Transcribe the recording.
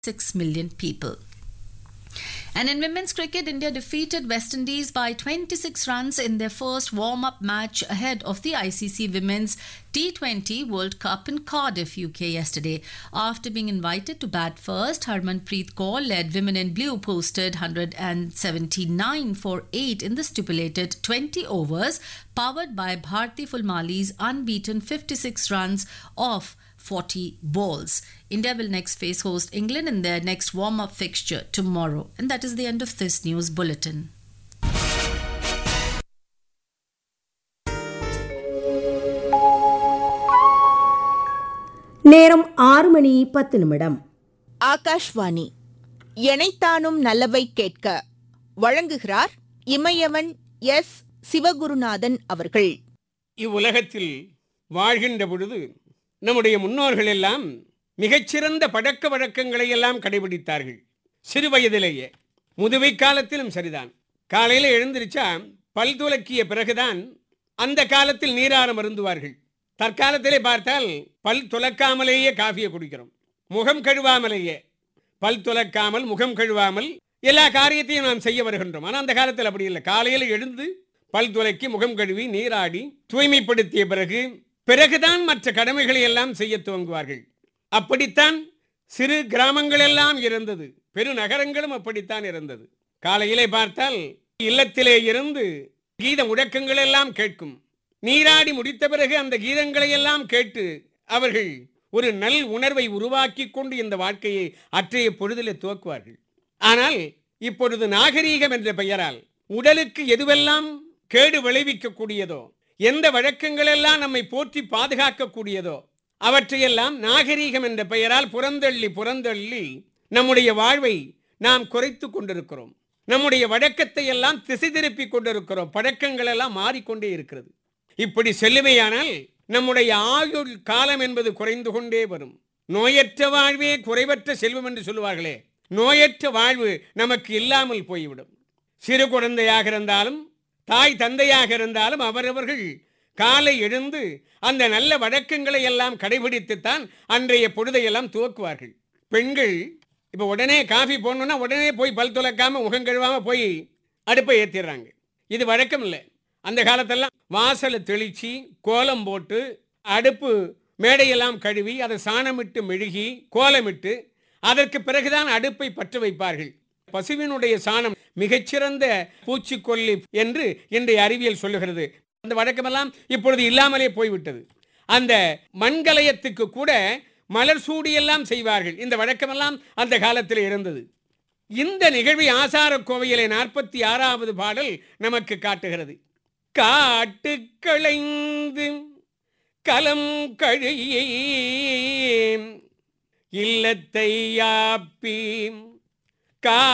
6 million people. And in women's cricket, India defeated West Indies by 26 runs in their first warm up match ahead of the ICC Women's T20 World Cup in Cardiff, UK yesterday. After being invited to bat first, Harmanpreet Kaur led Women in Blue posted 179 for 8 in the stipulated 20 overs, powered by Bharti Fulmali's unbeaten 56 runs off 40 balls. India will next face host England in their next warm up fixture tomorrow. And that is the end of this news bulletin. நேரம் ஆறு மணி பத்து நிமிடம் ஆகாஷ்வாணி எனைத்தானும் நல்லவை கேட்க வழங்குகிறார் இமயவன் S Sivagurunathan அவர்கள் இவ்வுலகத்தில் வாழ்கின்ற பொழுது நம்முடைய முன்னோர்கள் எல்லாம் மிகச்சிறந்த பழக்க வழக்கங்களை எல்லாம் கடைபிடித்தார்கள் சிறு வயதிலேயே முதுமை காலத்திலும் சரிதான் காலையில் எழுந்திருச்சா பல் துலக்கிய பிறகுதான் அந்த காலத்தில் நீராரம் அருந்துவார்கள் தற்காலத்திலே பார்த்தால் பல் துலக்காமலேயே காஃபியை குடிக்கிறோம் முகம் கழுவாமலேயே பல் துலக்காமல் முகம் கழுவாமல் எல்லா காரியத்தையும் நாம் செய்ய வருகின்றோம் ஆனால் அந்த காலத்தில் அப்படி இல்லை காலையில் எழுந்து பல் துலக்கி முகம் கழுவி நீராடி தூய்மைப்படுத்திய பிறகு பிறகுதான் மற்ற கடமைகளை எல்லாம் செய்ய துவங்குவார்கள் அப்படித்தான் சிறு கிராமங்கள் எல்லாம் இருந்தது பெருநகரங்களும் அப்படித்தான் இருந்தது காலையிலே பார்த்தால் இல்லத்திலே இருந்து கீத முழக்கங்கள் எல்லாம் கேட்கும் நீராடி முடித்த பிறகு அந்த கீதங்களை எல்லாம் கேட்டு அவர்கள் ஒரு நல் உணர்வை உருவாக்கி கொண்டு இந்த வாழ்க்கையை அற்றைய பொழுதிலே துவக்குவார்கள் ஆனால் இப்பொழுது நாகரீகம் என்ற பெயரால் உடலுக்கு எதுவெல்லாம் கேடு விளைவிக்கக்கூடியதோ எந்த வழக்கங்கள் எல்லாம் நம்மை போற்றி பாதுகாக்கக்கூடியதோ அவற்றையெல்லாம் நாகரீகம் என்ற பெயரால் புறந்தள்ளி புறந்தள்ளி நம்முடைய வாழ்வை நாம் குறைத்து கொண்டிருக்கிறோம் நம்முடைய வழக்கத்தை எல்லாம் திசை திருப்பி கொண்டிருக்கிறோம் பழக்கங்கள் எல்லாம் மாறிக்கொண்டே இருக்கிறது இப்படி செல்லுமையானால் நம்முடைய ஆயுள் காலம் என்பது குறைந்து கொண்டே வரும் நோயற்ற வாழ்வே குறைவற்ற செல்வம் என்று சொல்லுவார்களே நோயற்ற வாழ்வு நமக்கு இல்லாமல் போய்விடும் சிறு குழந்தையாக இருந்தாலும் தாய் தந்தையாக இருந்தாலும் அவரவர்கள் காலை எழுந்து அந்த நல்ல வழக்கங்களை எல்லாம் கடைபிடித்துத்தான் அன்றைய பொழுதையெல்லாம் துவக்குவார்கள் பெண்கள் இப்போ உடனே காஃபி போடணும்னா உடனே போய் பல் துலக்காம முகம் கழுவாம போய் அடுப்பை ஏற்றிடுறாங்க இது வழக்கம் இல்லை அந்த காலத்தெல்லாம் வாசலை தெளிச்சு கோலம் போட்டு அடுப்பு மேடையெல்லாம் கழுவி அதை சாணமிட்டு மெழுகி கோலமிட்டு அதற்கு பிறகுதான் அடுப்பை பற்ற வைப்பார்கள் பசுவினுடைய சாணம் மிகச்சிறந்த பூச்சிக்கொல்லி என்று இன்றைய அறிவியல் சொல்லுகிறது அந்த வழக்கமெல்லாம் இப்பொழுது இல்லாமலே போய்விட்டது அந்த மண்கலயத்துக்கு கூட மலர் சூடியெல்லாம் செய்வார்கள் இந்த வழக்கமெல்லாம் அந்த காலத்தில் இருந்தது இந்த நிகழ்வை ஆசார கோவையிலே நாற்பத்தி ஆறாவது பாடல் நமக்கு காட்டுகிறது காட்டு களைந்து கலம் கழியே இல்லத்தை யாப்பி கா